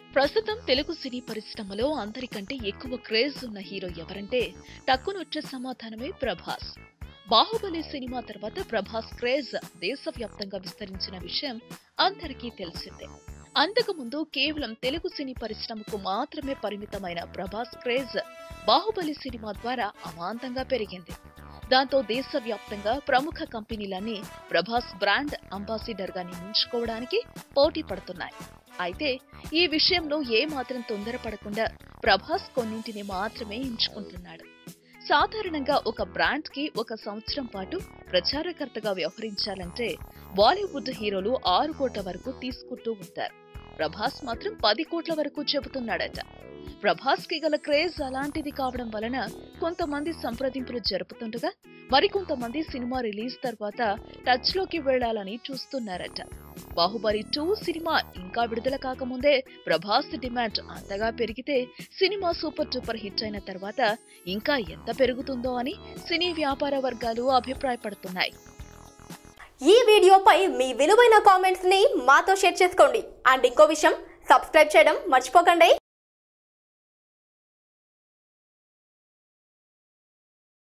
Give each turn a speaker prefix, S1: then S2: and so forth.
S1: ప్రస్తుతం తెలుగు సినీ పరిశ్రమలో అందరికంటే ఎక్కువ క్రేజ్ ఉన్న హీరో ఎవరంటే టక్కునొచ్చే సమాధానమే ప్రభాస్ బాహుబలి సినిమా తర్వాత ప్రభాస్ క్రేజ్ దేశవ్యాప్తంగా విస్తరించిన విషయం అందరికీ తెలిసిందే అంతకు ముందు కేవలం తెలుగు సినీ పరిశ్రమకు మాత్రమే పరిమితమైన ప్రభాస్ క్రేజ్ బాహుబలి సినిమా ద్వారా అమాంతంగా పెరిగింది దాంతో దేశవ్యాప్తంగా ప్రముఖ కంపెనీలన్నీ ప్రభాస్ బ్రాండ్ అంబాసిడర్ గా నియమించుకోవడానికి పోటీ పడుతున్నాయి అయితే ఈ విషయంలో ఏ మాత్రం తొందరపడకుండా ప్రభాస్ కొన్నింటిని మాత్రమే ఎంచుకుంటున్నాడు సాధారణంగా ఒక బ్రాండ్ కి ఒక సంవత్సరం పాటు ప్రచారకర్తగా వ్యవహరించాలంటే బాలీవుడ్ హీరోలు ఆరు కోట్ల వరకు తీసుకుంటూ ఉంటారు ప్రభాస్ మాత్రం పది కోట్ల వరకు చెబుతున్నాడట ప్రభాస్ కి గల క్రేజ్ అలాంటిది కావడం వలన కొంతమంది సంప్రదింపులు జరుపుతుండగా మరికొంతమంది సినిమా రిలీజ్ తర్వాత టచ్ లోకి వెళ్లాలని చూస్తున్నారట బాహుబలి టూ సినిమా ఇంకా విడుదల కాకముందే ప్రభాస్ డిమాండ్ అంతగా పెరిగితే సినిమా సూపర్ డూపర్ హిట్ అయిన తర్వాత ఇంకా ఎంత పెరుగుతుందో అని సినీ వ్యాపార వర్గాలు అభిప్రాయపడుతున్నాయి
S2: ఈ వీడియోపై మీ విలువైన కామెంట్స్ ని మాతో షేర్ చేసుకోండి అండ్ ఇంకో విషయం సబ్స్క్రైబ్ చేయడం మర్చిపోకండి